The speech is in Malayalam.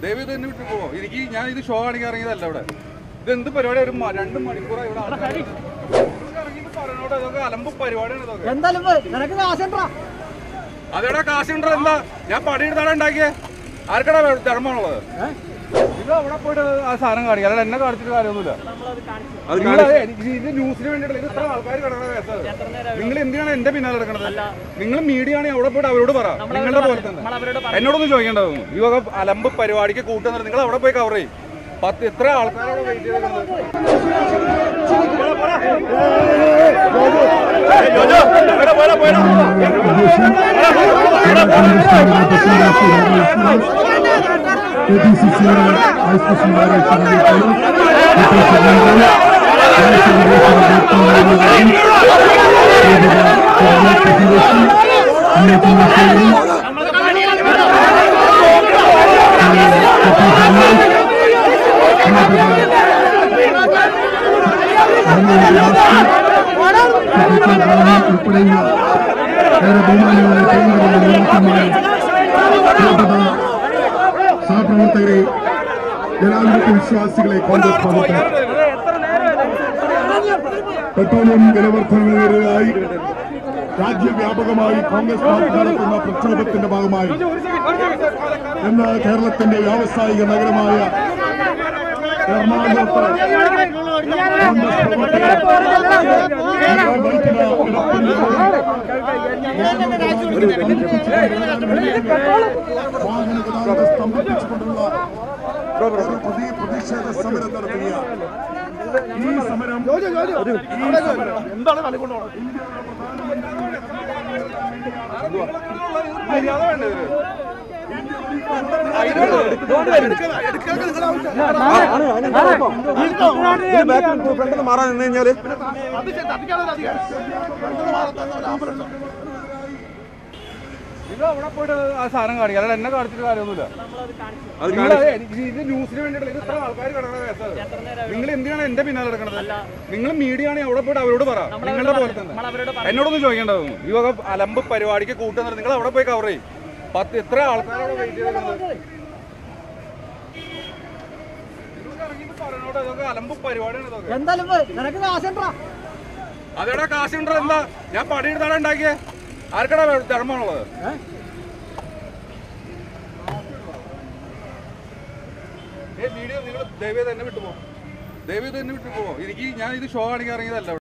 ദയവ് ഇത് തന്നെ വിട്ടു പോവോ എനിക്ക് ഞാൻ ഇത് ഷോ കാണിക്കാൻ ഇറങ്ങിയതല്ല ഇവിടെ ഇത് എന്ത് പരിപാടി ഒരു മ- രണ്ട് മണിക്കൂറായി ഇവിടെ ആൾക്കാര് ഇറങ്ങിയിട്ട് പറയണോട്ടോ ഇതൊക്കെ അലമ്പ് പരിപാടിയാണ് ഇതൊക്കെ എന്തായാലും പോയി. നിനക്ക് കാശുണ്ടാ അതെവിടെ കാശുണ്ടോ എന്താ ഞാൻ പണിയെടുത്താണ് ഉണ്ടാക്കിയേ ആർക്കടാ ധർമ്മമുള്ളത് ഇത് അവിടെ പോയിട്ട് ആ സാധനം കാണിക്കുക അല്ലാതെ എന്നെ കാണിച്ചിട്ട് കാര്യമൊന്നുമില്ല നിങ്ങള് എനിക്ക് ഇത് ന്യൂസിന് വേണ്ടിയിട്ടില്ല ഇത് ഇത്ര ആൾക്കാർ കിടക്കണ കേസത് നിങ്ങൾ എന്തിനാണ് എന്റെ പിന്നാലെ കിടക്കണത് നിങ്ങൾ മീഡിയ ആണെങ്കിൽ അവിടെ പോയിട്ട് അവരോട് പറ നിങ്ങളുടെ പോലെ തന്നെ എന്നോടൊന്നും ചോദിക്കേണ്ടതൊന്നും ഈ വക അലമ്പ് പരിപാടിക്ക് കൂട്ടുന്നത് നിങ്ങൾ അവിടെ പോയി കവർ ചെയ്യും പത്ത് എത്ര ആൾക്കാരോട് വെയിറ്റ് ചെയ്ത് ഉൾപ്പെടെയുള്ള ഏറെ ബഹുമാനികളെ കേന്ദ്രങ്ങളുടെ നേതൃത്വമായ പ്രിയപ്പെട്ട സഹപ്രവർത്തകരെ ജനാധിപത്യ വിശ്വാസികളെ കോൺഗ്രസ് പ്രവർത്തകർ പെട്രോളിയം വിലവർദ്ധനവിനെതിരായി രാജ്യവ്യാപകമായി കോൺഗ്രസ് പാർട്ടി നടത്തുന്ന പ്രക്ഷോഭത്തിന്റെ ഭാഗമായി ഇന്ന് കേരളത്തിന്റെ വ്യാവസായിക നഗരമായ എറണാകുളത്ത് കോൺഗ്രസ് പ്രവർത്തകർ വൈറ്റില വാഹന ഗതാഗതം സ്തംഭിപ്പിച്ചുകൊണ്ടുള്ള ഒരു പുതിയ പ്രതിഷേധ സമരം നടത്തുക ഈ സമരം ഈ സമരം മര്യാദ വേണ്ടത് മാറാൻ നിന്ന് കഴിഞ്ഞാല് ഇത് അവിടെ പോയിട്ട് ആ സാധനം കാണിക്കുക അല്ലാതെ എന്നെ കാണിച്ചിട്ട് കാര്യമൊന്നുമില്ല നിങ്ങൾ എനിക്ക് ഇത് ന്യൂസിന് വേണ്ടിയിട്ടില്ല ഇത് ഇത്ര ആൾക്കാർ കിടക്കണ കേസത് നിങ്ങൾ എന്തിനാണ് എന്റെ പിന്നാലെ കിടക്കണത് നിങ്ങൾ മീഡിയ ആണെങ്കിൽ അവിടെ പോയിട്ട് അവരോട് പറ നിങ്ങളുടെ പോലെ തന്നെ എന്നോടൊന്നും ചോദിക്കേണ്ടതൊന്നും ഈ വക അലമ്പ് പരിപാടിക്ക് കൂട്ടുന്നത് നിങ്ങൾ അവിടെ പോയി കവർ ചെയ്യും പത്ത് എത്ര ആൾക്കാരോട് വെയിറ്റ് ചെയ്ത് ഇറങ്ങിയിട്ട് പറയണോട്ടോ ഇതൊക്കെ അലമ്പ് പരിപാടിയാണ് ഇതൊക്കെ എന്തായാലും പോയി. നിനക്ക് കാശുണ്ടാ അതെവിടെ കാശുണ്ടോ എന്താ ഞാൻ പണിയെടുത്താണ് ഉണ്ടാക്കിയേ ആർക്കടാ ധർമ്മമുള്ളത് ഏ വീഡിയോ നിങ്ങൾ ദയവേ തന്നെ വിട്ടുപോ ദയവേ തന്നെ വിട്ടുപോ എനിക്ക് ഞാൻ ഇത് ഷോ കാണിക്കാൻ ഇറങ്ങിയതല്ല